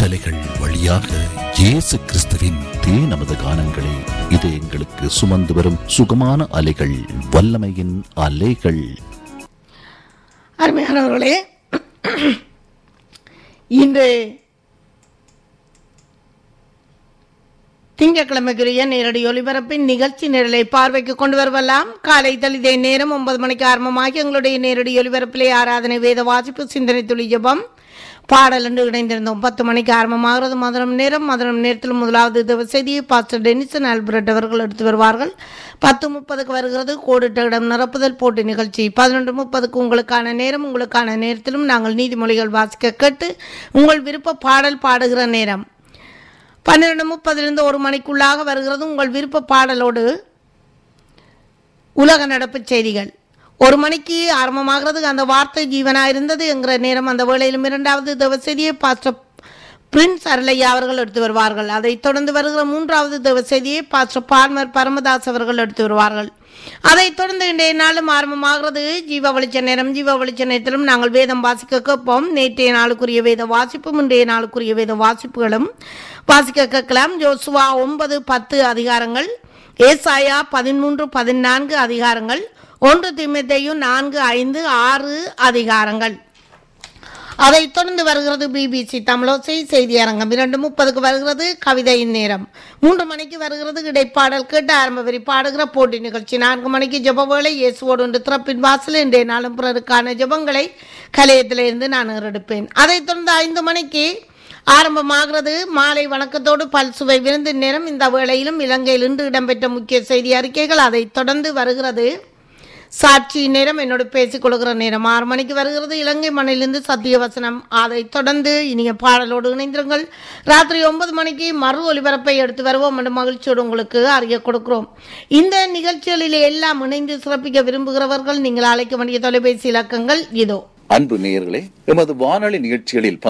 காற்றலைகள் வழியாக இயேசு கிறிஸ்துவின் தே நமது கானங்களை இது எங்களுக்கு சுமந்து வரும் சுகமான அலைகள் வல்லமையின் அலைகள் அருமையானவர்களே இன்று திங்கட்கிழமைக்குரிய நேரடி ஒலிபரப்பின் நிகழ்ச்சி நிரலை பார்வைக்கு கொண்டு வருவலாம் காலை தலிதை நேரம் ஒன்பது மணிக்கு ஆரம்பமாகி எங்களுடைய நேரடி ஒலிபரப்பிலே ஆராதனை வேத வாசிப்பு சிந்தனை துளி ஜெபம் பாடல் என்று இணைந்திருந்தோம் பத்து மணிக்கு ஆரம்பமாகிறது மதுரம் நேரம் மதுரம் நேரத்தில் முதலாவது திவ செய்தியை பாஸ்டர் டெனிசன் ஆல்பர்ட் அவர்கள் எடுத்து வருவார்கள் பத்து முப்பதுக்கு வருகிறது கோடிட்ட இடம் நிரப்புதல் போட்டி நிகழ்ச்சி பதினொன்று முப்பதுக்கு உங்களுக்கான நேரம் உங்களுக்கான நேரத்திலும் நாங்கள் நீதிமொழிகள் வாசிக்க கேட்டு உங்கள் விருப்ப பாடல் பாடுகிற நேரம் பன்னிரெண்டு முப்பதிலிருந்து ஒரு மணிக்குள்ளாக வருகிறது உங்கள் விருப்ப பாடலோடு உலக நடப்பு செய்திகள் ஒரு மணிக்கு ஆரம்பமாகிறது அந்த வார்த்தை ஜீவனாக இருந்தது என்கிற நேரம் அந்த வேளையிலும் இரண்டாவது தேவசெய்தியை பாஸ்டர் பிரின்ஸ் அருளையா அவர்கள் எடுத்து வருவார்கள் அதைத் தொடர்ந்து வருகிற மூன்றாவது தேவசெய்தியை பாஸ்டர் பார்மர் பரமதாஸ் அவர்கள் எடுத்து வருவார்கள் அதைத் தொடர்ந்து இன்றைய நாளும் ஆரம்பமாகிறது ஜீவ வெளிச்ச நேரம் ஜீவ வெளிச்ச நேரத்திலும் நாங்கள் வேதம் வாசிக்க கேட்போம் நேற்றைய நாளுக்குரிய வேத வாசிப்பும் இன்றைய நாளுக்குரிய வேத வாசிப்புகளும் வாசிக்க கேட்கலாம் ஜோசுவா ஒன்பது பத்து அதிகாரங்கள் ஏசாயா பதிமூன்று பதினான்கு அதிகாரங்கள் ஒன்று திமுத்தையும் நான்கு ஐந்து ஆறு அதிகாரங்கள் அதைத் தொடர்ந்து வருகிறது பிபிசி தமிழோசை செய்தி அரங்கம் இரண்டு முப்பதுக்கு வருகிறது கவிதையின் நேரம் மூன்று மணிக்கு வருகிறது இடைப்பாடல் கேட்டு ஆரம்ப வரி பாடுகிற போட்டி நிகழ்ச்சி நான்கு மணிக்கு ஜெப வேளை இயேசுவோடு ஒன்று திறப்பின் வாசல் இன்றைய நாளும் பிறருக்கான ஜெபங்களை கலையத்திலிருந்து நான் எடுப்பேன் அதைத் தொடர்ந்து ஐந்து மணிக்கு ஆரம்பமாகிறது மாலை வணக்கத்தோடு பல்சுவை விருந்து நேரம் இந்த வேளையிலும் இலங்கையில் இன்று இடம்பெற்ற முக்கிய செய்தி அறிக்கைகள் அதைத் தொடர்ந்து வருகிறது சாட்சி நேரம் என்னோடு பேசிக் கொள்கிற நேரம் ஆறு மணிக்கு வருகிறது இலங்கை மண்ணிலிருந்து சத்திய வசனம் அதைத் தொடர்ந்து இனிய பாடலோடு இணைந்திருங்கள் ராத்திரி ஒன்பது மணிக்கு மறு ஒலிபரப்பை எடுத்து வருவோம் என்ற மகிழ்ச்சியோடு உங்களுக்கு அறிய கொடுக்கிறோம் இந்த நிகழ்ச்சிகளில் எல்லாம் இணைந்து சிறப்பிக்க விரும்புகிறவர்கள் நீங்கள் அழைக்க வேண்டிய தொலைபேசி இலக்கங்கள் இதோ அன்பு நேயர்களே எமது வானொலி நிகழ்ச்சிகளில்